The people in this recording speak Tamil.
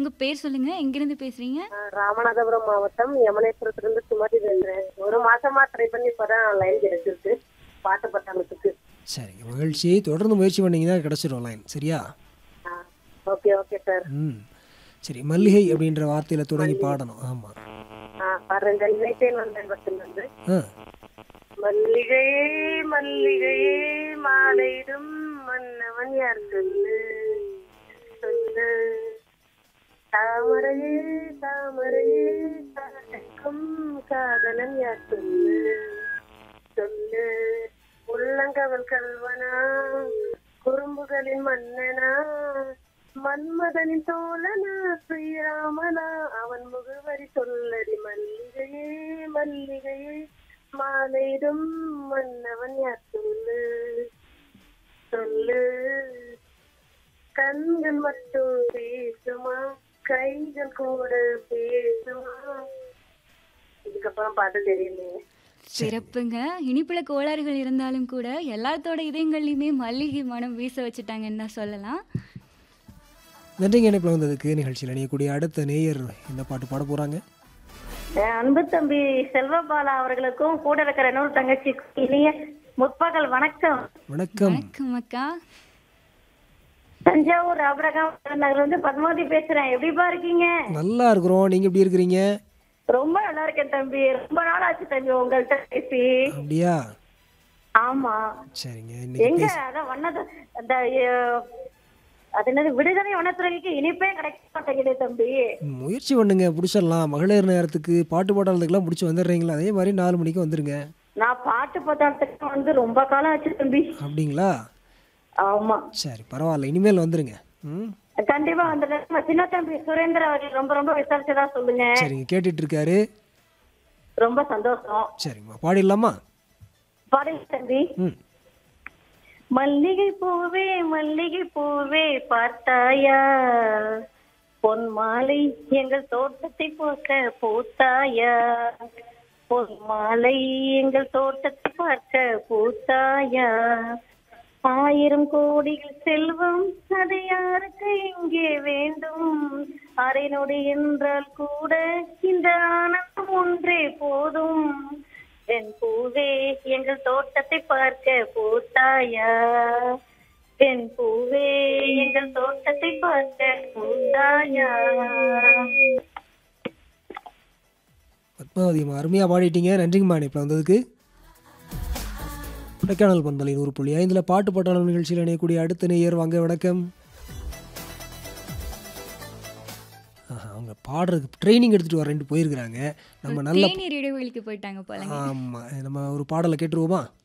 உங்க பேர் சொல்லுங்க எங்கிருந்து பேசுறீங்க நான் ராமநாதபுரம் மாவட்டம் யமனேஸ்வரத்திலிருந்து சுமதி பேசுறேன் ஒரு மாசமா ட்ரை பண்ணி இப்பதான் லைன் கிடைச்சிருக்கு பாட்டு பட்டாளத்துக்கு சரிங்க மகிழ்ச்சி தொடர்ந்து முயற்சி பண்ணீங்கன்னா கிடைச்சிடும் லைன் சரியா ஓகே ஓகே சார் ம் சரி மல்லிகை அப்படின்ற வார்த்தையில் தொடங்கி பாடணும் ஆமாம் பாருங்க நினைத்தேன் வந்தேன் பத்திலிருந்து ஆ மல்லிகையே மல்லிகையே மாலையிடும் மன்னவன் யார் சொல்லு சொல்லு தாமரையே தாமரையே காதலுக்கும் காதலன் யார் சொல்லு சொல்லு உள்ளங்கவல் கல்வனா குறும்புகளின் மன்னனா மன்மதனின் தோழனா ஸ்ரீராமனா அவன் முகவரி சொல்லடி மல்லிகையே மல்லிகையே மாலையிடும் மன்னவன் யார் சொல்லு சொல்லு கண்கள் மட்டும் பேசுமா கைகள் கூட பேசுமா இதுக்கப்புறம் பாட்டு தெரியலையே சிறப்புங்க இனிப்புல கோளாறுகள் இருந்தாலும் கூட எல்லாத்தோட இதயங்கள்லையுமே மல்லிகை மனம் வீச வச்சுட்டாங்கன்னு தான் சொல்லலாம் நன்றிங்க இணைப்பில் வந்ததுக்கு நிகழ்ச்சியில் இணையக்கூடிய அடுத்த நேயர் இந்த பாட்டு பாட போகிறாங்க என் அன்பு தம்பி செல்வபாலா அவர்களுக்கும் கூட இருக்கிற இன்னொரு தங்கச்சி இனிய முற்பகல் வணக்கம் வணக்கம் வணக்கம் அக்கா தஞ்சாவூர் அபிரகாம் நகர்ல இருந்து பத்மாவதி பேசுறேன் எப்படிப்பா இருக்கீங்க நல்லா இருக்கிறோம் நீங்கள் எப்படி இருக்கிறீங்க ரொம்ப நல்லா இருக்கேன் தம்பி ரொம்ப நாள் ஆச்சு தம்பி உங்கள்கிட்ட பேசி அப்படியா ஆமா சரிங்க இன்னைக்கு எங்க அதான் வண்ணத அந்த அஹ், அது என்னது விடுதலை வனத்துறைக்கு இனிப்பே கிடைக்க மாட்டேங்குது தம்பி முயற்சி பண்ணுங்க பிடிச்சிடலாம் மகளிர் நேரத்துக்கு பாட்டு பாடுறதுக்கெல்லாம் பிடிச்சி வந்துடுறீங்களா அதே மாதிரி நாலு மணிக்கு வந்துடுங்க நான் பாட்டு பார்த்தாட்டுக்கு வந்து ரொம்ப காலம் ஆச்சு தம்பி அப்படிங்களா ஆமா சரி பரவாயில்ல இனிமேல் வந்துடுங்க ம் கண்டிப்பா வந்துடுறேன் சின்ன தம்பி சுரேந்திர அவர்கள் ரொம்ப ரொம்ப விசாரிச்சதா சொல்லுங்க சரிங்க கேட்டுட்டு இருக்காரு ரொம்ப சந்தோஷம் சரிங்கம்மா பாடிடலாமா பாருங்க தம்பி ம் மல்லிகை பூவே மல்லிகை பூவே பார்த்தாயா பொன் மாலை எங்கள் தோட்டத்தை போக்க பூத்தாயா பொன் மாலை எங்கள் தோட்டத்தை பார்க்க பூத்தாயா ஆயிரம் கோடிகள் செல்வம் அது யாருக்கு இங்கே வேண்டும் அரை நொடி என்றால் கூட இந்த ஆனந்தம் ஒன்றே போதும் என் பூவே எங்கள் தோட்டத்தை பார்க்க பூத்தாயா என் பூவே எங்கள் தோட்டத்தை பார்க்க பூத்தாயா பத்மாவதிம்மா அருமையாக பாடிட்டீங்க நன்றிங்கம்மா இணைப்பில் வந்ததுக்கு கொடைக்கானல் பண்பலை நூறு புள்ளி ஐந்தில் பாட்டு பாட்டாளர் நிகழ்ச்சியில் இணையக்கூடிய அடுத்த நேயர் வாங்க வணக்கம் ஆஹா, அவங்க பாடுறதுக்கு ட்ரைனிங் எடுத்துகிட்டு வரேன்ட்டு போயிருக்கிறாங்க நம்ம நல்ல தேநீர் இடைவெளிக்கு போயிட்டாங்க போலங்க ஆமாம் நம்ம ஒரு பாடலை கேட்டுருவோமா